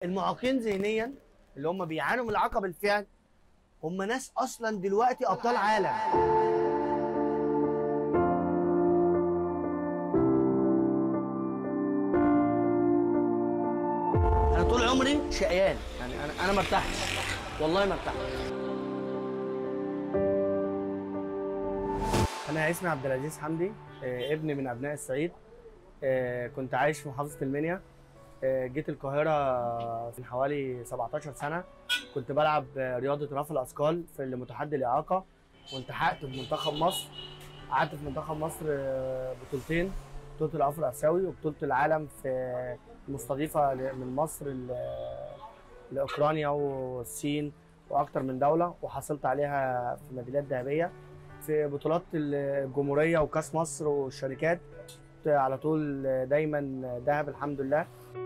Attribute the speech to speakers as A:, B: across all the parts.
A: المعاقين ذهنيا اللي هم بيعانوا من الاعاقه بالفعل هم ناس اصلا دلوقتي ابطال عالم انا طول عمري شقيان يعني انا انا ما ارتحتش والله ما ارتحتش انا اسمي عبد العزيز حمدي آه، ابن من ابناء الصعيد آه، كنت عايش في محافظه المنيا آه، جيت القاهره من حوالي 17 سنه كنت بلعب آه، رياضه رفع الاثقال في المتحدي الاعاقه والتحقت بمنتخب مصر قعدت في منتخب مصر آه، بطولتين بطوله الافرو اسيوي وبطوله العالم في مستضيفه ل- من مصر ل- لاوكرانيا والصين واكتر من دوله وحصلت عليها في ميداليات ذهبيه في بطولات الجمهوريه وكاس مصر والشركات كنت على طول دايما ذهب الحمد لله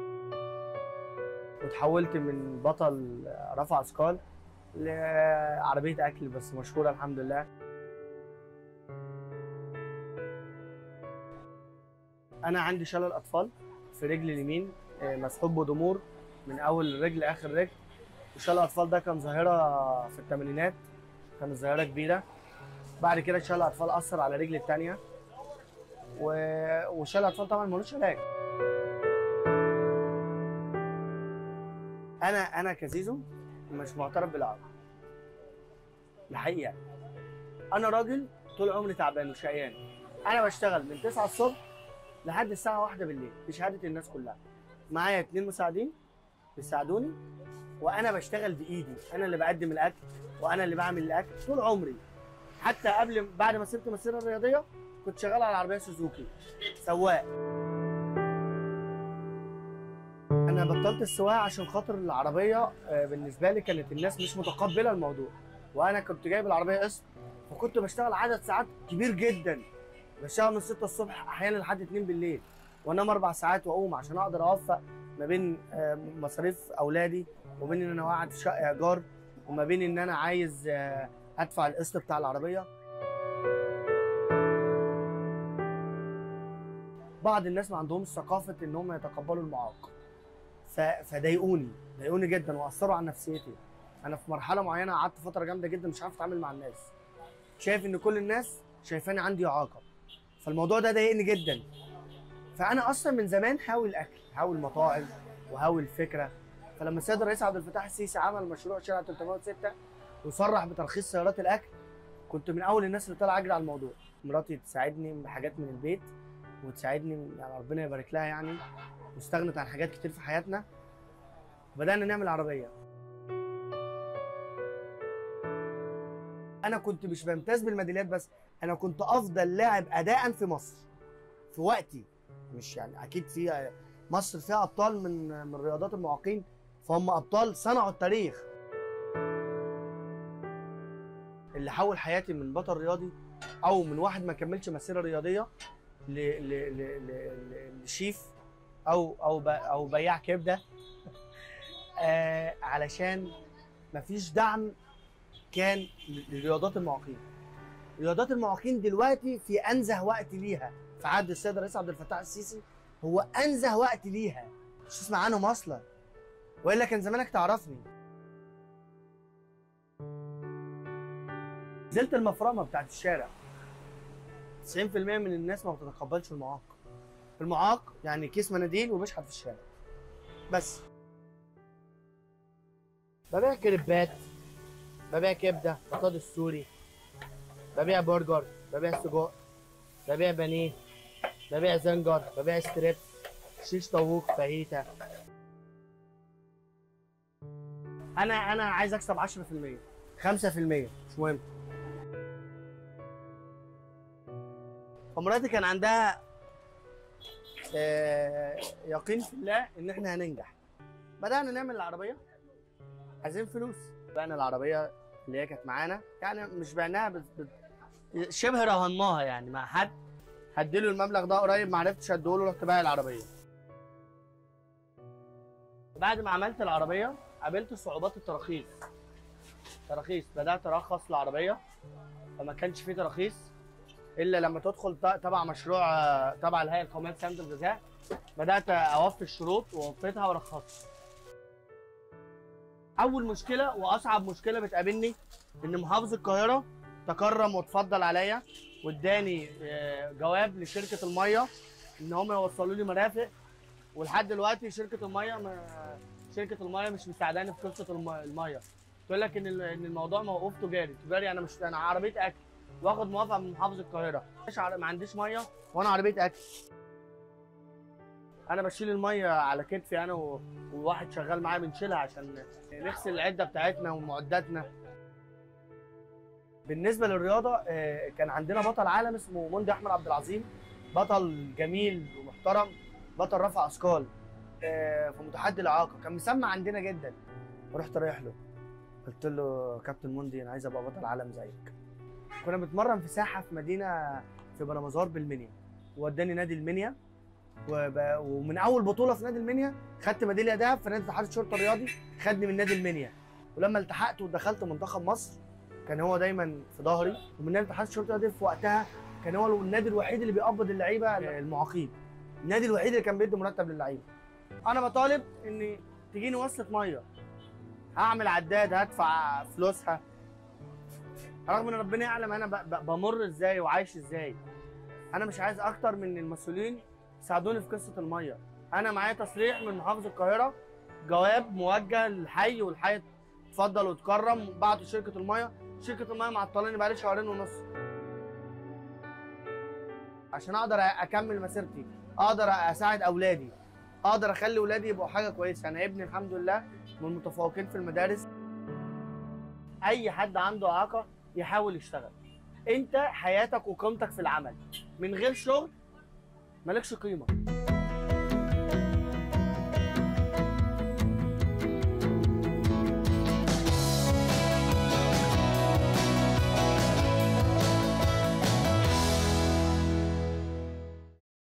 A: وتحولت من بطل رفع اثقال لعربيه اكل بس مشهوره الحمد لله انا عندي شلل اطفال في رجلي اليمين آه، مسحوب بضمور من اول رجل لاخر رجل وشلل الاطفال ده كان ظاهره في الثمانينات كانت ظاهره كبيره بعد كده شلل الاطفال اثر على رجلي الثانيه و... وشلل الاطفال طبعا ملوش علاج انا انا كزيزو مش معترف بالاعاقه الحقيقه انا راجل طول عمري تعبان وشقيان انا بشتغل من 9 الصبح لحد الساعه 1 بالليل بشهاده الناس كلها معايا اتنين مساعدين بيساعدوني وانا بشتغل بايدي انا اللي بقدم الاكل وانا اللي بعمل الاكل طول عمري حتى قبل بعد ما سبت المسيره الرياضيه كنت شغال على عربيه سوزوكي سواق انا بطلت السواقه عشان خاطر العربيه آه، بالنسبه لي كانت الناس مش متقبله الموضوع وانا كنت جايب العربيه قسط فكنت بشتغل عدد ساعات كبير جدا بشتغل من 6 الصبح احيانا لحد 2 بالليل وانام اربع ساعات واقوم عشان اقدر اوفق ما بين آه، مصاريف اولادي وبين ان انا قاعد في شقه ايجار وما بين ان انا عايز آه، ادفع القسط بتاع العربيه بعض الناس ما عندهمش ثقافه ان هم يتقبلوا المعاق ف... فضايقوني ضايقوني جدا واثروا على نفسيتي انا في مرحله معينه قعدت فتره جامده جدا مش عارف اتعامل مع الناس شايف ان كل الناس شايفاني عندي اعاقه فالموضوع ده ضايقني جدا فانا اصلا من زمان هاوي الاكل هاوي المطاعم وهاوي الفكره فلما السيد الرئيس عبد الفتاح السيسي عمل مشروع شارع 306 وصرح بترخيص سيارات الاكل كنت من اول الناس اللي طالع اجري على الموضوع مراتي تساعدني بحاجات من البيت وتساعدني يعني ربنا يبارك لها يعني واستغنت عن حاجات كتير في حياتنا بدأنا نعمل عربية أنا كنت مش بمتاز بالميداليات بس أنا كنت أفضل لاعب أداء في مصر في وقتي مش يعني أكيد في مصر فيها أبطال من من رياضات المعاقين فهم أبطال صنعوا التاريخ اللي حول حياتي من بطل رياضي أو من واحد ما كملش مسيرة رياضية ل... ل... ل... ل... ل... لشيف او او ب... او بياع كبده آه علشان مفيش دعم كان لرياضات المعاقين رياضات المعاقين دلوقتي في انزه وقت ليها في عهد السيد الرئيس عبد الفتاح السيسي هو انزه وقت ليها مش تسمع عنهم اصلا والا كان زمانك تعرفني نزلت المفرمه بتاعت الشارع 90% من الناس ما بتتقبلش المعاق المعاق يعني كيس مناديل وبيشحت في الشارع بس ببيع كريبات ببيع كبده بطاطس سوري ببيع برجر ببيع سجق ببيع بانيه ببيع زنجر ببيع ستريب شيش طاووق فاهيتا انا انا عايز اكسب 10% 5% مش مهم فمراتي كان عندها آه، يقين في الله ان احنا هننجح بدانا نعمل العربيه عايزين فلوس بعنا العربيه اللي هي كانت معانا يعني مش بعناها بس بس شبه رهناها يعني مع حد هديله المبلغ ده قريب ما عرفتش اديهوله رحت بايع العربيه بعد ما عملت العربيه قابلت صعوبات التراخيص تراخيص بدات ارخص العربيه فما كانش فيه تراخيص الا لما تدخل ت- تبع مشروع آه، تبع الهيئه القوميه لسند الغذاء بدات اوفي الشروط ووفيتها ورخصت اول مشكله واصعب مشكله بتقابلني ان محافظ القاهره تكرم وتفضل عليا واداني آه، جواب لشركه الميه ان هم يوصلوا لي مرافق ولحد دلوقتي شركه الميه ما شركه الميه مش مساعداني في قصه الم- الميه تقول لك ان ال- ان الموضوع موقوف تجاري تجاري انا مش انا عربيه اكل واخد موافقه من محافظ القاهره مش عر- ما عنديش ميه وانا عربيه اكل انا بشيل الميه على كتفي انا و... وواحد شغال معايا بنشيلها عشان نغسل العده بتاعتنا ومعداتنا بالنسبه للرياضه آه، كان عندنا بطل عالم اسمه مندي احمد عبد العظيم بطل جميل ومحترم بطل رفع اثقال آه، في متحدي الاعاقه كان مسمع عندنا جدا ورحت رايح له قلت له كابتن مندي انا عايز ابقى بطل عالم زيك كنا بنتمرن في ساحه في مدينه في بلمزار بالمنيا وداني نادي المنيا وب... ومن اول بطوله في نادي المنيا خدت ميداليه ذهب في نادي اتحاد الشرطه الرياضي خدني من نادي المنيا ولما التحقت ودخلت منتخب مصر كان هو دايما في ظهري ومن نادي اتحاد الشرطه الرياضي في وقتها كان هو النادي الوحيد اللي بيقبض اللعيبه المعاقين النادي الوحيد اللي كان بيدي مرتب للعيبه انا بطالب ان تجيني وصله ميه هعمل عداد هدفع فلوسها رغم ان ربنا يعلم انا ب- ب- بمر ازاي وعايش ازاي انا مش عايز اكتر من المسؤولين يساعدوني في قصه الميه انا معايا تصريح من محافظ القاهره جواب موجه للحي والحي اتفضل وتكرم بعتوا شركه الميه شركه الميه معطلاني بقالي شهرين ونص عشان اقدر اكمل مسيرتي اقدر اساعد اولادي اقدر اخلي اولادي يبقوا حاجه كويسه انا ابني الحمد لله من المتفوقين في المدارس اي حد عنده اعاقه يحاول يشتغل انت حياتك وقيمتك في العمل من غير شغل مالكش قيمه